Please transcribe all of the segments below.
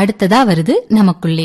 அடுத்ததா வருது நமக்குள்ளே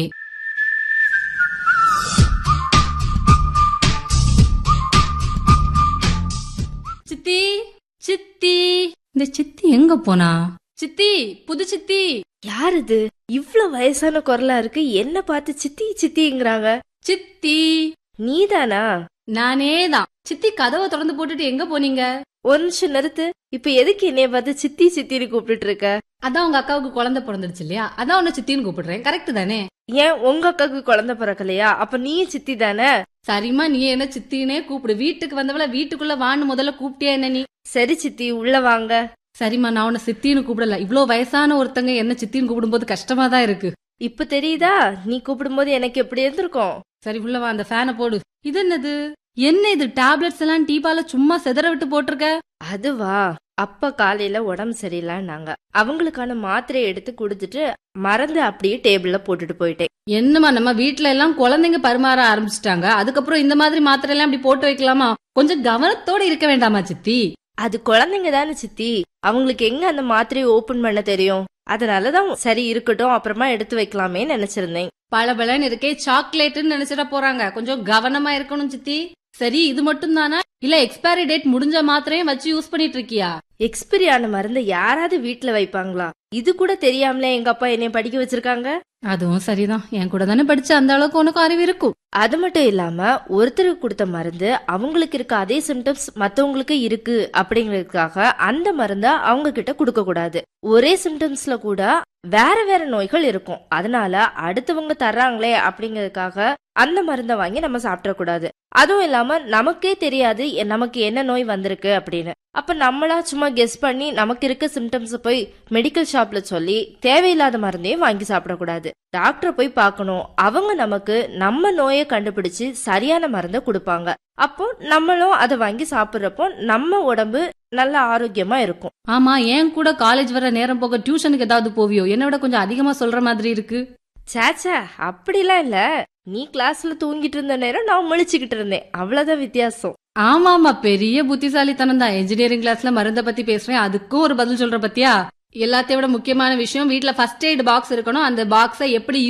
சித்தி சித்தி இந்த சித்தி எங்க போனா சித்தி புது சித்தி யார் இது இவ்ளோ வயசான குரலா இருக்கு என்ன பார்த்து சித்தி சித்திங்கிறாங்க சித்தி நீதானா நானே தான் சித்தி கதவை திறந்து போட்டுட்டு எங்க போனீங்க ஒரு நிமிஷம் நிறுத்து இப்ப எதுக்கு என்னைய பார்த்து சித்தி சித்தின்னு கூப்பிட்டுட்டு இருக்க அதான் உங்க அக்காவுக்கு குழந்தை பிறந்துடுச்சு இல்லையா அதான் உன்னை சித்தின்னு கூப்பிடுறேன் கரெக்ட் தானே ஏன் உங்க அக்காக்கு குழந்தை பிறக்கலையா அப்ப நீயும் சித்தி தானே சரிம்மா நீ என்ன சித்தினே கூப்பிடு வீட்டுக்கு வந்தவள வீட்டுக்குள்ள வான்னு முதல்ல கூப்பிட்டியா என்ன நீ சரி சித்தி உள்ள வாங்க சரிம்மா நான் உன்னை சித்தின்னு கூப்பிடல இவ்ளோ வயசான ஒருத்தங்க என்ன சித்தின்னு கூப்பிடும்போது கஷ்டமா தான் இருக்கு இப்ப தெரியுதா நீ கூப்பிடும்போது எனக்கு எப்படி இருந்திருக்கும் சரி உள்ள வா அந்த ஃபேனை போடு இது என்னது என்ன இது டேப்லெட்ஸ் எல்லாம் டீபால சும்மா செதற விட்டு போட்டிருக்க அதுவா அப்பா காலையில உடம்பு சரியில்லைன்னாங்க அவங்களுக்கான மாத்திரையை எடுத்து கொடுத்துட்டு மறந்து அப்படியே டேபிள்ல போட்டுட்டு போயிட்டேன் என்னம்மா நம்ம வீட்ல எல்லாம் குழந்தைங்க பரிமாற ஆரம்பிச்சிட்டாங்க அதுக்கப்புறம் இந்த மாதிரி மாத்திரை எல்லாம் இப்படி போட்டு வைக்கலாமா கொஞ்சம் கவனத்தோட இருக்க வேண்டாமா சித்தி அது குழந்தைங்க தானே சித்தி அவங்களுக்கு எங்க அந்த மாத்திரையை ஓபன் பண்ண தெரியும் அதனாலதான் சரி இருக்கட்டும் அப்புறமா எடுத்து வைக்கலாமே நினைச்சிருந்தேன் பளபளன்னு இருக்கே சாக்லேட்னு நினைச்சிட போறாங்க கொஞ்சம் கவனமா இருக்கணும் சித்தி சரி இது மட்டும் தானா இல்ல எக்ஸ்பைரி டேட் முடிஞ்ச மாத்திரையும் வச்சு யூஸ் பண்ணிட்டு இருக்கியா எக்ஸ்பிரி ஆன மருந்தை யாராவது வீட்ல வைப்பாங்களா இது கூட தெரியாமலே எங்க அப்பா என்னைய படிக்க வச்சிருக்காங்க அதுவும் சரிதான் என் கூட தானே படிச்ச அந்த அளவுக்கு உனக்கு அறிவு இருக்கும் அது மட்டும் இல்லாம ஒருத்தருக்கு கொடுத்த மருந்து அவங்களுக்கு இருக்க அதே சிம்டம்ஸ் மத்தவங்களுக்கு இருக்கு அப்படிங்கறதுக்காக அந்த மருந்த அவங்க கிட்ட கொடுக்க கூடாது ஒரே சிம்டம்ஸ்ல கூட வேற வேற நோய்கள் இருக்கும் அதனால அடுத்தவங்க தர்றாங்களே அப்படிங்கறதுக்காக அந்த மருந்தை வாங்கி நம்ம சாப்பிடக்கூடாது அதுவும் இல்லாம நமக்கே தெரியாது எ- நமக்கு என்ன நோய் வந்திருக்கு அப்படின்னு அப்ப நம்மளா சும்மா கெஸ் பண்ணி நமக்கு இருக்க சிம்டம்ஸ் போய் மெடிக்கல் ஷாப்ல சொல்லி தேவையில்லாத மருந்தையும் வாங்கி சாப்பிடக்கூடாது டாக்டரை போய் பார்க்கணும் அவங்க நமக்கு நம்ம நோயை கண்டுபிடிச்சு சரியான மருந்தை கொடுப்பாங்க அப்போ நம்மளும் அதை வாங்கி சாப்பிடுறப்போ நம்ம உடம்பு நல்ல ஆரோக்கியமா இருக்கும் ஆமா ஏன் கூட காலேஜ் வர நேரம் போக டியூஷனுக்கு ஏதாவது போவியோ என்னை விட கொஞ்சம் அதிகமா சொல்ற மாதிரி இருக்கு சேச்சா அப்படிலாம் இல்ல நீ கிளாஸ்ல தூங்கிட்டு இருந்த நேரம் நான் முழிச்சுக்கிட்டு இருந்தேன் அவ்வளவுதான் வித்தியாசம் ஆமா ஆமா பெரிய புத்திசாலித்தனம் தான் இன்ஜினியரிங் கிளாஸ்ல மருந்த பத்தி பேசுறேன் அதுக்கும் ஒரு பதில் சொல்ற பத்தியா எல்லாத்தையும் விட முக்கியமான விஷயம் வீட்ல ஃபர்ஸ்ட் எய்ட் பாக்ஸ் இருக்கணும் அந்த பாக்ஸை எப்படி